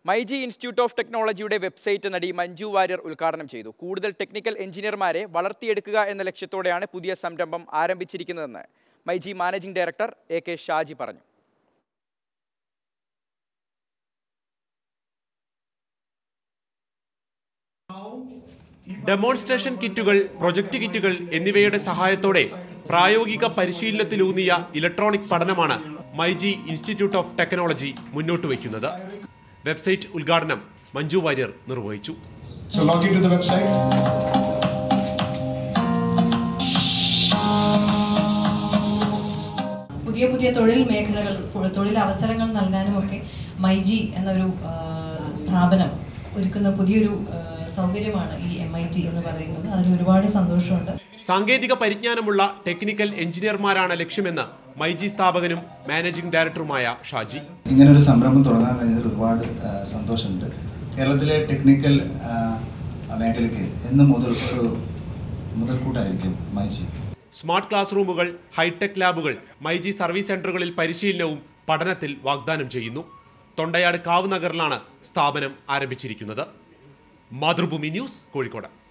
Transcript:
MyG institute of ടെക്നോളജിയുടെ website നടി മഞ്ജു വാര്യർ ഉദ്ഘാടനം ചെയ്തു കൂടുതൽ ടെക്നിക്കൽ എഞ്ചിനീയർമാരെ വളർത്തിയെടുക്കുക എന്ന ലക്ഷ്യത്തോടെയാണ് പുതിയ സംരംഭം ആരംഭിച്ചിരിക്കുന്നതെന്ന് myG managing director A K Shaji പറഞ്ഞു ഡെമോൺസ്ട്രേഷൻ കിറ്റുകൾ പ്രൊജക്ട് കിറ്റുകൾ എന്നിവയുടെ സഹായത്തോടെ പ്രായോഗിക പരിശീലനത്തിലൂന്നിയ ഇലക്ട്രോണിക് പഠനമാണ് മൈജി ഇൻസ്റ്റിറ്റ്യൂട്ട് ഓഫ് ടെക്നോളജി മുന്നോട്ട് വയ്ക്കുന്നത് വെബ്സൈറ്റ് ഉദ്ഘാടനം മഞ്ജു വാര്യർ നിർവഹിച്ചു So log into the website. പുതിയ പുതിയ തൊഴിൽ മേഖലകൾ തൊ- തൊഴിൽ അവസരങ്ങൾ നൽകാനുമൊക്കെ മൈജി എന്നൊരു ആ, സ്ഥാപനം ഒരുക്കുന്ന പുതിയൊരു ആ, സൗകര്യമാണ് ഈ എം ഐ ടി എന്ന് പറയുന്നത് അതിൽ ഒരുപാട് സന്തോഷമുണ്ട് സാങ്കേതിക പരിജ്ഞാനമുള്ള ടെക്നിക്കൽ എഞ്ചിനീയർമാരാണ് ലക്ഷ്യമെന്ന് മൈജി സ്ഥാപകനും മാനേജിംഗ് ഡയറക്ടറുമായ ഷാജി ഇങ്ങനൊരു സംരംഭം തുടങ്ങാൻ കഴിഞ്ഞതിൽ ഒരുപാട് ആ, സന്തോഷമുണ്ട് കേരളത്തിലെ ടെക്നിക്കൽ ആ, മേഖലയ്ക്ക് എന്നും മുതൽ ഒരു മുതൽക്കൂട്ടായിരിക്കും മൈജി സ്മാർട്ട് ക്ലാസ് റൂമുകൾ ഹൈടെക് ലാബുകൾ മൈജി സർവീസ് സെന്ററുകളിൽ പരിശീലനവും പഠനത്തിൽ വാഗ്ദാനം ചെയ്യുന്നു തൊണ്ടയാട് കാവ് നഗറിലാണ് സ്ഥാപനം ആരംഭിച്ചിരിക്കുന്നത് മാതൃഭൂമി ന്യൂസ് കോഴിക്കോട്